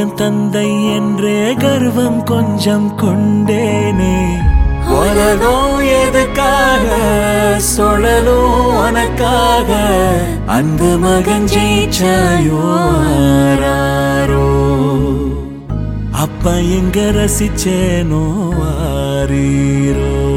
மகன் தந்தை என்றே கர்வம் கொஞ்சம் கொண்டேனே உலகம் எதுக்காக சுழலும் உனக்காக அந்த மகன் ஜெயிச்சாயோ ஆராரோ அப்ப எங்க ரசிச்சேனோ ஆரீரோ